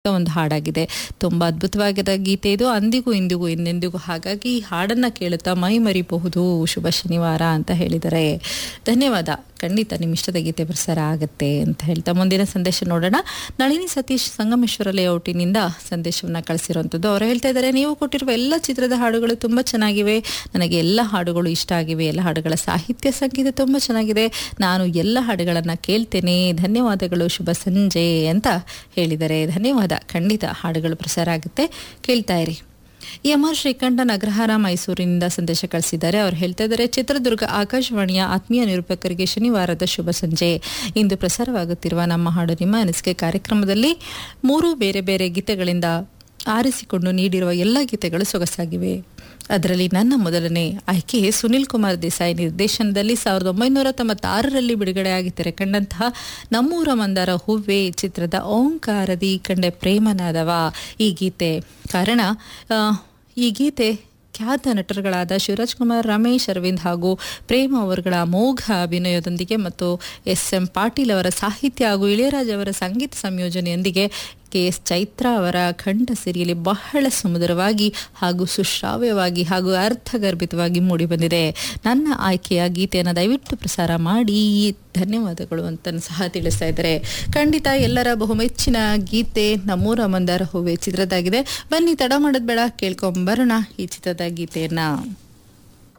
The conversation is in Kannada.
ಒಂದು ಹಾಡಾಗಿದೆ ತುಂಬಾ ಅದ್ಭುತವಾದ ಗೀತೆ ಇದು ಅಂದಿಗೂ ಇಂದಿಗೂ ಎಂದೆಂದಿಗೂ ಹಾಗಾಗಿ ಈ ಹಾಡನ್ನ ಕೇಳುತ್ತಾ ಮೈ ಮರಿಬಹುದು ಶುಭ ಶನಿವಾರ ಅಂತ ಹೇಳಿದರೆ ಧನ್ಯವಾದ ಖಂಡಿತ ನಿಮ್ಮ ಇಷ್ಟದ ಗೀತೆ ಪ್ರಸಾರ ಆಗುತ್ತೆ ಅಂತ ಹೇಳ್ತಾ ಮುಂದಿನ ಸಂದೇಶ ನೋಡೋಣ ನಳಿನಿ ಸತೀಶ್ ಸಂಗಮೇಶ್ವರ ಲೇಔಟಿನಿಂದ ಸಂದೇಶವನ್ನ ಕಳಿಸಿರುವಂಥದ್ದು ಅವರು ಹೇಳ್ತಾ ಇದ್ದಾರೆ ನೀವು ಕೊಟ್ಟಿರುವ ಎಲ್ಲ ಚಿತ್ರದ ಹಾಡುಗಳು ತುಂಬಾ ಚೆನ್ನಾಗಿವೆ ನನಗೆ ಎಲ್ಲ ಹಾಡುಗಳು ಇಷ್ಟ ಆಗಿವೆ ಎಲ್ಲ ಹಾಡುಗಳ ಸಾಹಿತ್ಯ ಸಂಗೀತ ತುಂಬಾ ಚೆನ್ನಾಗಿದೆ ನಾನು ಎಲ್ಲ ಹಾಡುಗಳನ್ನ ಕೇಳ್ತೇನೆ ಧನ್ಯವಾದಗಳು ಶುಭ ಸಂಜೆ ಅಂತ ಹೇಳಿದ್ದಾರೆ ಧನ್ಯವಾದ ಖಂಡಿತ ಹಾಡುಗಳು ಪ್ರಸಾರ ಆಗುತ್ತೆ ಕೇಳ್ತಾ ಇರಿ ಎಂ ಆರ್ ಶ್ರೀಕಂಠ ನಗರಹಾರ ಮೈಸೂರಿನಿಂದ ಸಂದೇಶ ಕಳಿಸಿದ್ದಾರೆ ಅವ್ರು ಹೇಳ್ತಾ ಇದ್ದಾರೆ ಚಿತ್ರದುರ್ಗ ಆಕಾಶವಾಣಿಯ ಆತ್ಮೀಯ ನಿರೂಪಕರಿಗೆ ಶನಿವಾರದ ಶುಭ ಸಂಜೆ ಇಂದು ಪ್ರಸಾರವಾಗುತ್ತಿರುವ ನಮ್ಮ ಹಾಡು ನಿಮ್ಮ ಅನಿಸಿಕೆ ಕಾರ್ಯಕ್ರಮದಲ್ಲಿ ಮೂರು ಬೇರೆ ಬೇರೆ ಗೀತೆಗಳಿಂದ ಆರಿಸಿಕೊಂಡು ನೀಡಿರುವ ಎಲ್ಲ ಗೀತೆಗಳು ಸೊಗಸಾಗಿವೆ ಅದರಲ್ಲಿ ನನ್ನ ಮೊದಲನೇ ಆಯ್ಕೆ ಸುನಿಲ್ ಕುಮಾರ್ ದೇಸಾಯಿ ನಿರ್ದೇಶನದಲ್ಲಿ ಸಾವಿರದ ಒಂಬೈನೂರ ತೊಂಬತ್ತಾರರಲ್ಲಿ ಬಿಡುಗಡೆಯಾಗಿ ತೆರೆಕಂಡಂತಹ ನಮ್ಮೂರ ಮಂದಾರ ಹೂವೆ ಚಿತ್ರದ ಓಂಕಾರದಿ ಕಂಡೆ ಪ್ರೇಮನಾದವ ಈ ಗೀತೆ ಕಾರಣ ಆ, ಈ ಗೀತೆ ಖ್ಯಾತ ನಟರುಗಳಾದ ಶಿವರಾಜ್ ಕುಮಾರ್ ರಮೇಶ್ ಅರವಿಂದ್ ಹಾಗೂ ಪ್ರೇಮ ಅವರುಗಳ ಅಮೋಘ ಅಭಿನಯದೊಂದಿಗೆ ಮತ್ತು ಎಸ್ ಎಂ ಪಾಟೀಲ್ ಅವರ ಸಾಹಿತ್ಯ ಹಾಗೂ ಇಳೆಯರಾಜ್ ಅವರ ಸಂಗೀತ ಸಂಯೋಜನೆಯೊಂದಿಗೆ ಕೆ ಎಸ್ ಚೈತ್ರ ಅವರ ಕಂಠ ಸಿರಿಯಲ್ಲಿ ಬಹಳ ಸುಮಧುರವಾಗಿ ಹಾಗೂ ಸುಶ್ರಾವ್ಯವಾಗಿ ಹಾಗೂ ಅರ್ಥಗರ್ಭಿತವಾಗಿ ಮೂಡಿಬಂದಿದೆ ನನ್ನ ಆಯ್ಕೆಯ ಗೀತೆಯನ್ನು ದಯವಿಟ್ಟು ಪ್ರಸಾರ ಮಾಡಿ ಧನ್ಯವಾದಗಳು ಅಂತ ಸಹ ತಿಳಿಸ್ತಾ ಇದ್ದಾರೆ ಖಂಡಿತ ಎಲ್ಲರ ಬಹುಮೆಚ್ಚಿನ ಗೀತೆ ನಮ್ಮೂರ ಮಂದಾರ ಹೂವೆ ಚಿತ್ರದಾಗಿದೆ ಬನ್ನಿ ತಡ ಮಾಡೋದ್ ಬೇಡ ಕೇಳ್ಕೊಂಬರೋಣ ಈ ಚಿತ್ರದ ಗೀತೆಯನ್ನ